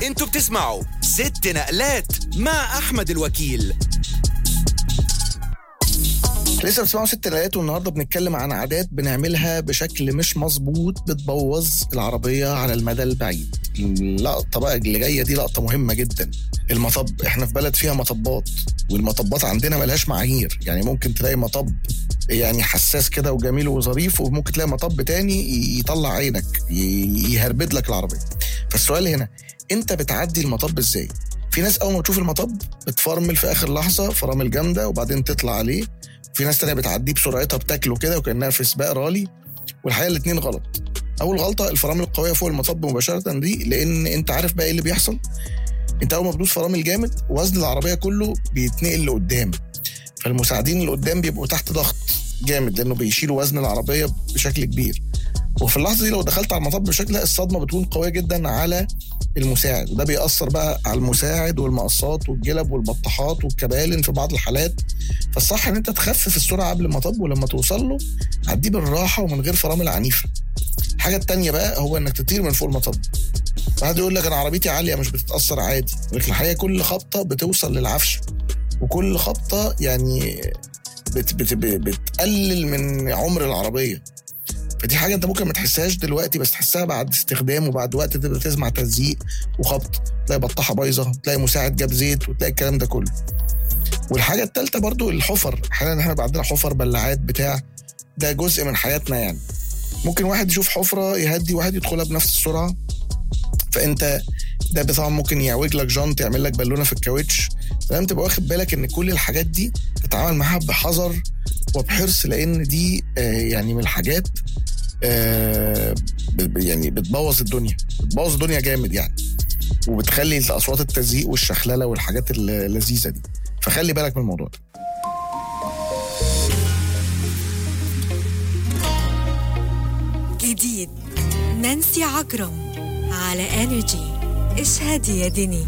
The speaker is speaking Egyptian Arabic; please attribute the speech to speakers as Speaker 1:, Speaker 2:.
Speaker 1: انتوا بتسمعوا ست نقلات مع احمد الوكيل
Speaker 2: لسه بتسمعوا ست ليالات والنهارده بنتكلم عن عادات بنعملها بشكل مش مظبوط بتبوظ العربيه على المدى البعيد. اللقطه بقى اللي جايه دي لقطه مهمه جدا. المطب احنا في بلد فيها مطبات والمطبات عندنا ملهاش معايير يعني ممكن تلاقي مطب يعني حساس كده وجميل وظريف وممكن تلاقي مطب تاني يطلع عينك ي- يهربد لك العربيه. فالسؤال هنا انت بتعدي المطب ازاي؟ في ناس اول ما تشوف المطب بتفرمل في اخر لحظه فرامل جامده وبعدين تطلع عليه في ناس تانية بتعديه بسرعتها بتاكله كده وكانها في سباق رالي والحقيقه الاثنين غلط اول غلطه الفرامل القويه فوق المطب مباشره دي لان انت عارف بقى ايه اللي بيحصل انت اول ما بتدوس فرامل جامد وزن العربيه كله بيتنقل لقدام فالمساعدين اللي قدام بيبقوا تحت ضغط جامد لانه بيشيلوا وزن العربيه بشكل كبير وفي اللحظه دي لو دخلت على المطب بشكل لا الصدمه بتكون قويه جدا على المساعد وده بيأثر بقى على المساعد والمقصات والجلب والبطاحات والكبالن في بعض الحالات فالصح ان انت تخفف السرعه قبل المطب ولما توصل له عديه بالراحه ومن غير فرامل عنيفه الحاجه التانية بقى هو انك تطير من فوق المطب واحد يقول لك انا عربيتي عاليه مش بتتاثر عادي لكن الحقيقه كل خبطه بتوصل للعفش وكل خبطه يعني بت بت بتقلل من عمر العربيه فدي حاجه انت ممكن ما تحسهاش دلوقتي بس تحسها بعد استخدام وبعد وقت تبدا تسمع تزييق وخبط تلاقي بطاحه بايظه تلاقي مساعد جاب زيت وتلاقي الكلام ده كله والحاجه الثالثه برضو الحفر احيانا احنا بقى عندنا حفر بلعات بتاع ده جزء من حياتنا يعني ممكن واحد يشوف حفره يهدي واحد يدخلها بنفس السرعه فانت ده طبعا ممكن يعوج لك جنط يعمل لك بالونه في الكاوتش لازم تبقى واخد بالك ان كل الحاجات دي تتعامل معاها بحذر وبحرص لان دي آه يعني من الحاجات آه ب- يعني بتبوظ الدنيا بتبوظ الدنيا جامد يعني وبتخلي اصوات التزييق والشخلله والحاجات اللذيذه دي فخلي بالك من الموضوع ده
Speaker 3: جديد نانسي عجرم على انرجي اشهدي يا دني